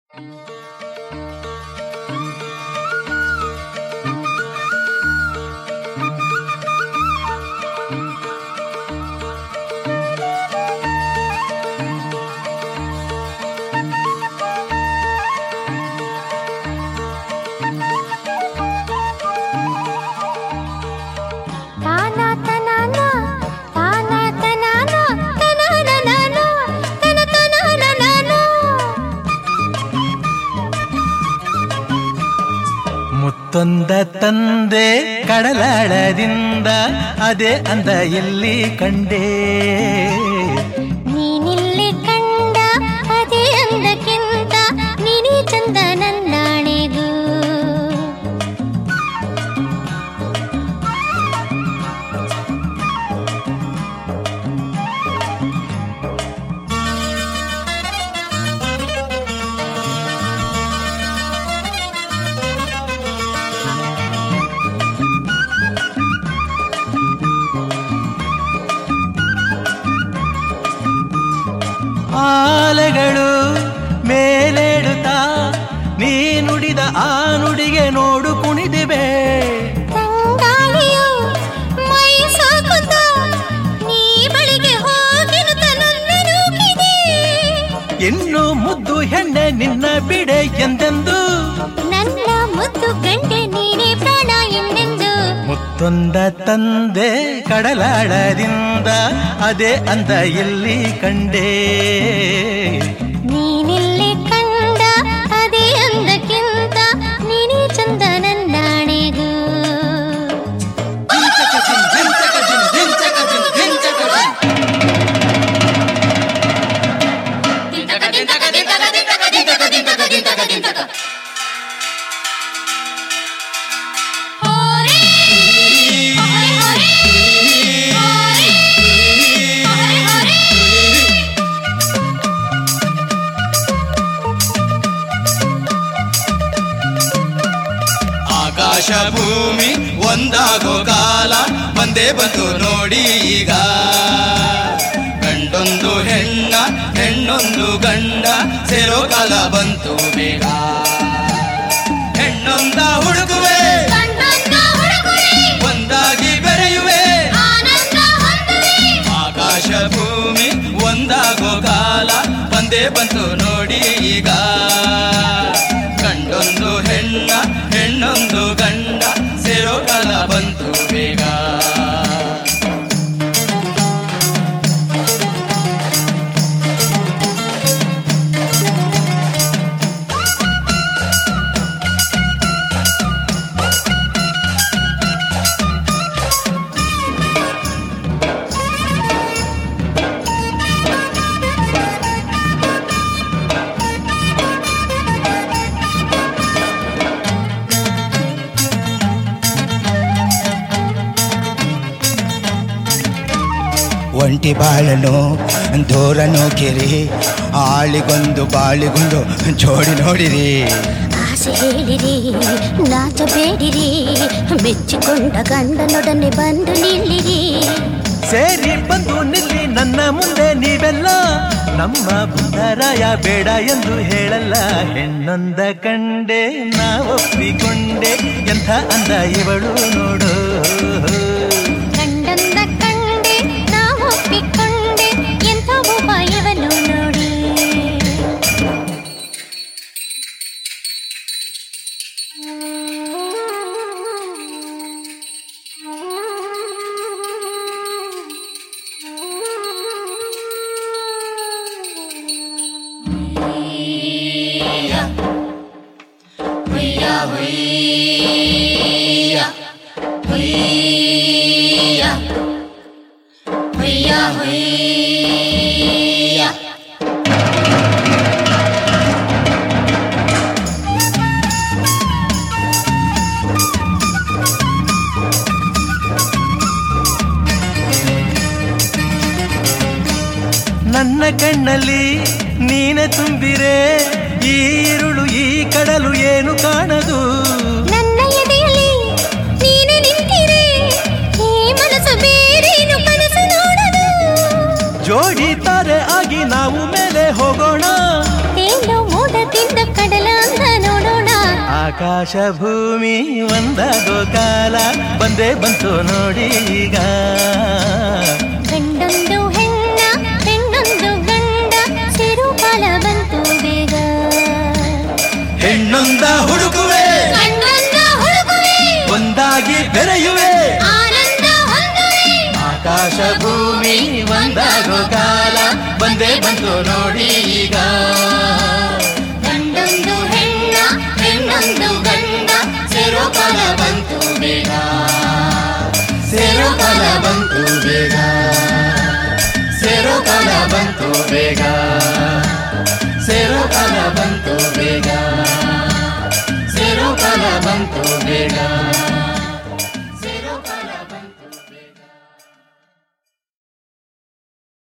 ತಾನಾ ತನಾನಾ, ತಾನಾ ತನಾನಾ, ತನಾನನಾನಾ, ತನತನಾನನಾನಾ. ಮುತ್ತೊಂದ ತಂದೆ ಕಡಲಾಳದಿಂದ ಅದೇ ಅಂದ ಎಲ್ಲಿ ಕಂಡೇ ನೀನಿಲ್ಲಿ ಕಂಡ ಅದೇ ಅಂದಕ್ಕಿಂತ ನೀನೇ ಚಂದ ನನ್ನಾಣೆಗೂ ಆಲೆಗಳು ಮೇಲೇಡುತ್ತಾ ನೀ ನುಡಿದ ಆ ನುಡಿಗೆ ನೋಡು ಕುಣಿದಿವೆ ತಂಗಾಳಿಯು ಮೈ ಸಾಕುತ್ತ ನೀ ಬಳಿಗೆ ಹೋಗಿರುತ್ತ ನನ್ನ ನೂಕಿದೆ ಇನ್ನು ಮುದ್ದು ಹೆಣ್ಣೆ ನಿನ್ನ ಬಿಡೆ ಎಂದೆಂದು ನನ್ನ ಮುದ್ದು ಗಂಡೆ ನೀನೇ ಪ್ರಾಣ ಎಂದೆಂದು ಮುತ್ತೊಂದ ತಂದೆ ಕಡಲಾಳದಿಂದ ಅದೇ ಅಂದ ಎಲ್ಲಿ ಕಂಡೇ ನೀನಿಲ್ಲಿ ಕಂಡ ಅದೇ ಅಂದಕ್ಕಿಂತ ನೀನೇ ಚಂದ ನನ್ನಾಣೆಗೂ ಆಕಾಶ ಭೂಮಿ ಒಂದಾಗೋ ಕಾಲ ಬಂದೇ ಬಂತು ನೋಡಿ ಈಗ ಗಂಡೊಂದು ಹೆಣ್ಣ ಹೆಣ್ಣೊಂದು ಗಂಡ ಸೇರೋ ಕಾಲ ಬಂತು ಬೇಗ ಹೆಣ್ಣೊಂದ ಹುಡುಕುವೆ ಒಂದಾಗಿ ಬೆರೆಯುವೆ ಆಕಾಶ ಭೂಮಿ ಒಂದಾಗೋ ಕಾಲ ಬಂದೇ ಬಂತು ನೋಡಿ ಈಗ ಗಂಡೊಂದು ಹೆಣ್ಣ ಹೆಣ್ಣೊಂದು ಗಂಡ ಸೇರೋ ಕಾಲ ಬಂತು ಬೇಗ ಒಂಟಿ ಬಾಳನು ದೂರ ನೋಕಿರಿ ಆಳಿಗೊಂದು ಬಾಳಿಗೊಂದು ಜೋಡಿ ನೋಡಿರಿ ಆಸೆ ಹೇಳಿರಿ ನಾಚಬೇಡಿರಿ ಮೆಚ್ಚಿಕೊಂಡ ಗಂಡನೊಡನೆ ಬಂದು ನಿಲ್ಲಿರಿ ಸೇರಿ ಬಂದು ನಿಲ್ಲಿ ನನ್ನ ಮುಂದೆ ನೀವೆಲ್ಲ ನಮ್ಮ ಬುದ್ಧರಾಯ ಬೇಡ ಎಂದು ಹೇಳಲ್ಲ ಹೆಣ್ಣೊಂದ ಕಂಡೆ ನಾ ಒಪ್ಪಿಕೊಂಡೆ ಎಂಥ ಅಂದ ಇವಳು ನೋಡು ಗಂಡಂದ ಕಂಡೆ ನಾ ಒಪ್ಪಿಕೊಂಡೆ ಎಂಥ ಉಪಾಯವನು ನೋಡಿ ನನ್ನ ಕಣ್ಣಲ್ಲಿ ನೀನೆ ತುಂಬಿರೆ ಈ ഇരുಳು ಈ ಕಡಲು ಏನು ಕಾಣದು ನನ್ನ ಎದೆಯಲ್ಲಿ ನೀನೆ ನಿಂತಿರೆ ಈ ಮನಸ್ಸು ಬೇರೇನು ಕನಸು ನೋಡದು ಜೋಡಿ ತಾರೆ ಆಗಿ ನಾವು ಮೇಲೆ ಹೋಗೋಣ ತೇಲೋ ಮೋಡದಿಂದ ಕಣ್ಣ ಆಕಾಶ ಭೂಮಿ ಒಂದಾಗೋ ಕಾಲ ಬಂದೇ ಬಂತು ನೋಡಿ ಈಗ ಗಂಡೊಂದು ಹೆಣ್ಣ ಹೆಣ್ಣೊಂದು ಗಂಡ ಸಿರುಕಾಲ ಬಂತು ಬೇಗ ಹೆಣ್ಣೊಂದ ಹುಡುಕುವೆ ಗಂಡೊಂದ ಹುಡುಗುವೆ ಒಂದಾಗಿ ಬೆರೆಯುವೆ ಆನಂದ ಹೊಂದುವೆ ಆಕಾಶ ಭೂಮಿ ಒಂದಾಗೋ ಕಾಲ ಬಂದೇ ಬಂತು ನೋಡಿ ಈಗ ಗಂಡೊಂದು ಹೆಣ್ಣ ಹೆಣ್ಣೊಂದು ಗಂಡ ಸಿರುಕಾಲ ಬಂತು ಬೇಗ ಸೇರೋ ಕಾಲ ಬಂತು ಬೇಗ ಸೇರೋ ಕಾಲ ಬಂತು ಬೇಗ ಸೇರೋ ಕಾಲ ಬಂತು ಬೇಗ ಸೇರೋ ಕಾಲ ಬಂತು ಬೇಗ